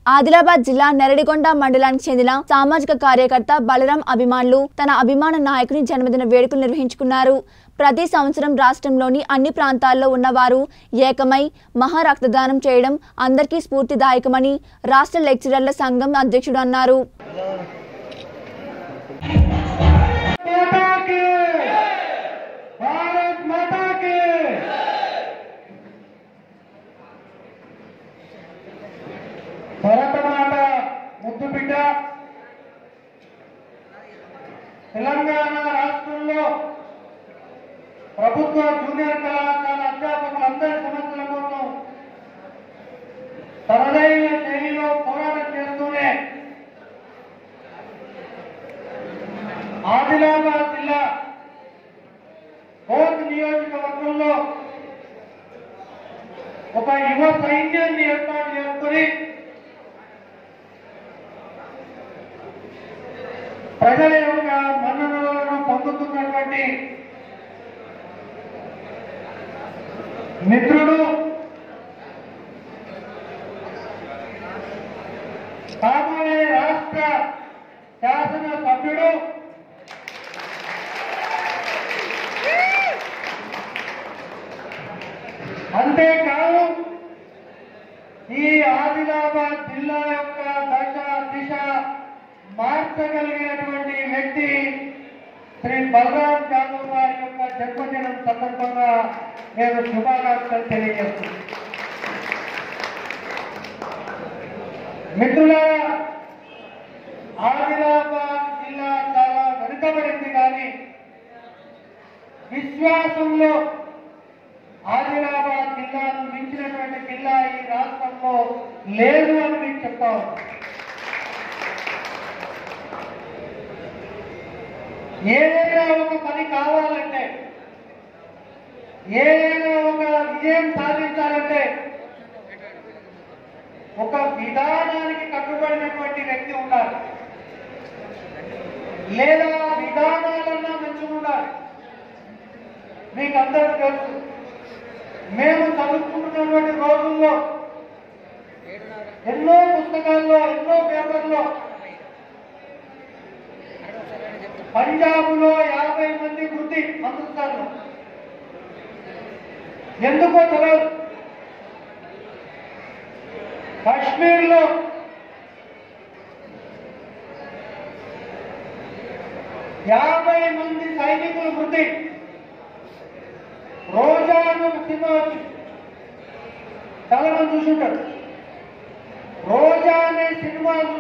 ఆదిలాబాద్ జిల్లా నెరడిగొండ మండలానికి చెందిన సామాజిక కార్యకర్త బలరాం అభిమానులు తన అభిమాన నాయకుని జన్మదిన వేడుకలు నిర్వహించుకున్నారు ప్రతి సంవత్సరం రాష్ట్రంలోని అన్ని ప్రాంతాల్లో ఉన్నవారు ఏకమై మహా రక్తదానం చేయడం అందరికీ స్ఫూర్తిదాయకమని రాష్ట్ర లెక్చరర్ల సంఘం అధ్యక్షుడు అన్నారు माता की भारत माता की భరతమాత ముద్దు బిడ్డ తెలంగాణ రాష్ట్రంలో ప్రభుత్వ జూనియర్ కళాశాల అధ్యాపకులందరి సమస్యల కోసం తనదైన శైలిలో పోరాటం చేస్తూనే ఆదిలాబాద్ జిల్లా కోట్ నియోజకవర్గంలో ఒక యువ సైన్యాన్ని ఏర్పాటు చేసుకుని ప్రజల యొక్క మన్ననలను పొందుతున్నటువంటి మిత్రుడు కాబోయే రాష్ట్ర శాసన సభ్యుడు అంతేకాదు ఈ ఆదిలాబాద్ జిల్లా యొక్క దశ దిశ మార్చగలిగినటువంటి వ్యక్తి శ్రీ బలరాం జాదవ్ గారి యొక్క జన్మదినం సందర్భంగా నేను శుభాకాంక్షలు తెలియజేస్తున్నాను మిత్రులారా ఆదిలాబాద్ జిల్లా చాలా వెనుకబడింది కానీ విశ్వాసంలో ఆదిలాబాద్ జిల్లాను మించినటువంటి జిల్లా ఈ రాష్ట్రంలో లేదు అని మీకు చెప్తా ఉన్నా. ఏదైనా ఒక పని కావాలంటే ఏదైనా ఒక విజయం సాధించాలంటే ఒక విధానానికి కట్టుబడినటువంటి వ్యక్తి ఉండాలి లేదా విధానాలన్నా మంచిగా ఉండాలి మీకు అందరికీ తెలుసు మేము చదువుకుంటున్నటువంటి రోజుల్లో ఎన్నో పుస్తకాల్లో ఎన్నో పేపర్లో పంజాబ్ లో యాభై మంది వృద్ధి అమృత్సర్లో ఎందుకో తెలియదు కాశ్మీర్ లో యాభై మంది సైనికులు వృద్ధి రోజా అని ఒక సినిమా వచ్చి చాలా మంది చూసుంటారు రోజా అనే సినిమా